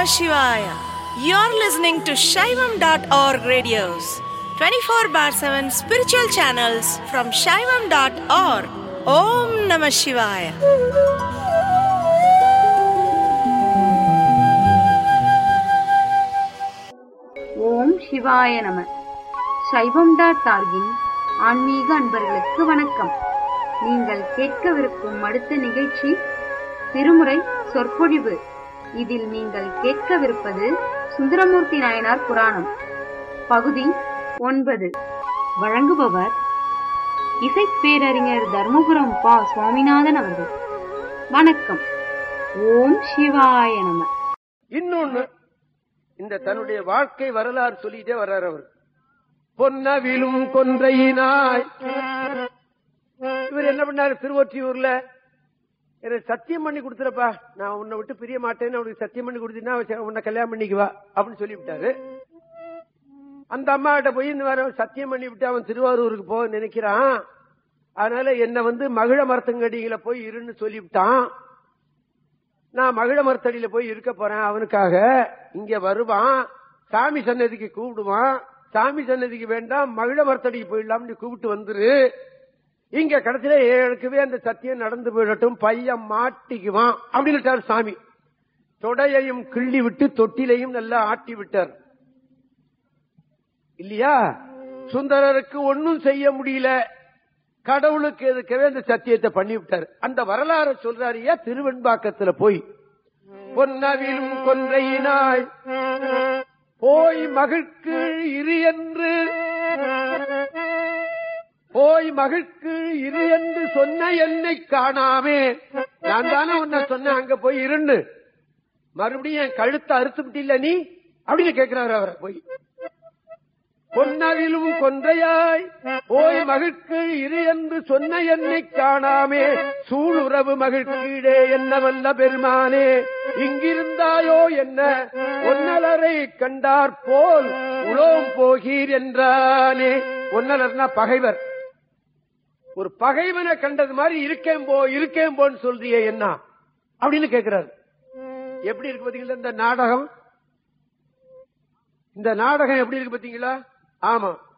Namah Shivaya. You're listening to Shaivam.org radios, 24 bar 7 spiritual channels from Shaivam.org. Om Namah Shivaya. ஓம் சிவாய நம சைவம் dot தார்கின் ஆன்மீக அன்பர்களுக்கு வணக்கம் நீங்கள் கேட்கவிருக்கும் அடுத்த நிகழ்ச்சி திருமுறை சொற்பொழிவு இதில் நீங்கள் கேட்கவிருப்பது சுந்தரமூர்த்தி நாயனார் புராணம் பகுதி ஒன்பது வழங்குபவர் இசைப்பேரறிஞர் தர்மபுரம் பா சுவாமிநாதன் அவர்கள் வணக்கம் ஓம் சிவாய நம இன்னொன்னு இந்த தன்னுடைய வாழ்க்கை வரலாறு சொல்லிட்டே வர்றார் அவர் பொன்னவிலும் கொன்றையினாய் இவர் என்ன பண்ணாரு திருவொற்றியூர்ல எனக்கு சத்தியம் பண்ணி கொடுத்துறப்பா நான் உன்னை விட்டு பிரிய மாட்டேன்னு அவனுக்கு சத்தியம் பண்ணி கொடுத்தீங்கன்னா உன்னை கல்யாணம் பண்ணிக்குவா அப்படின்னு சொல்லிவிட்டாரு அந்த அம்மா கிட்ட போய் இந்த வேற சத்தியம் பண்ணி விட்டு அவன் திருவாரூருக்கு போக நினைக்கிறான் அதனால என்ன வந்து மகிழ மரத்தங்கடியில போய் இருன்னு சொல்லிவிட்டான் நான் மகிழ மரத்தடியில போய் இருக்க போறேன் அவனுக்காக இங்க வருவான் சாமி சன்னதிக்கு கூப்பிடுவான் சாமி சன்னதிக்கு வேண்டாம் மகிழ மரத்தடிக்கு போயிடலாம்னு கூப்பிட்டு வந்துரு இங்க கடைசியில எனக்குவே அந்த சத்தியம் நடந்து போயிடட்டும் பையன் மாட்டிக்குவான் அப்படின்னு சாமி தொடையையும் கிள்ளி விட்டு தொட்டிலையும் நல்லா ஆட்டி விட்டார் இல்லையா சுந்தரருக்கு ஒன்னும் செய்ய முடியல கடவுளுக்கு எதுக்கவே அந்த சத்தியத்தை பண்ணி விட்டார் அந்த வரலாறு சொல்றாரியா திருவெண்பாக்கத்துல போய் பொன்னவிலும் கொன்றையினாய் போய் மகிழ்க்கு இரு என்று போய் மகிழ்க்கு இரு என்று சொன்ன என்னை காணாமே நான் தானே உன்னை சொன்னேன் அங்க போய் இருன்னு மறுபடியும் என் கழுத்தை அறுத்து விட்டில்ல நீ அப்படின்னு கேட்கிறாரு அவரை போய் பொன்னவிலும் கொன்றையாய் போய் மகிழ்க்கு இரு என்று சொன்ன என்னை காணாமே சூளுறவு மகிழ்க்கீடே என்ன வல்ல பெருமானே இங்கிருந்தாயோ என்ன ஒன்னலரை கண்டார் போல் உலோம் போகீர் என்றானே ஒன்னலர்னா பகைவர் ஒரு பகைவனை கண்டது மாதிரி இருக்கேன் போ இருக்கேன் போன்னு சொல்றியே என்ன அப்படின்னு கேட்கிறாரு எப்படி இருக்கு பாத்தீங்களா இந்த நாடகம் இந்த நாடகம் எப்படி இருக்கு பாத்தீங்களா ஆமா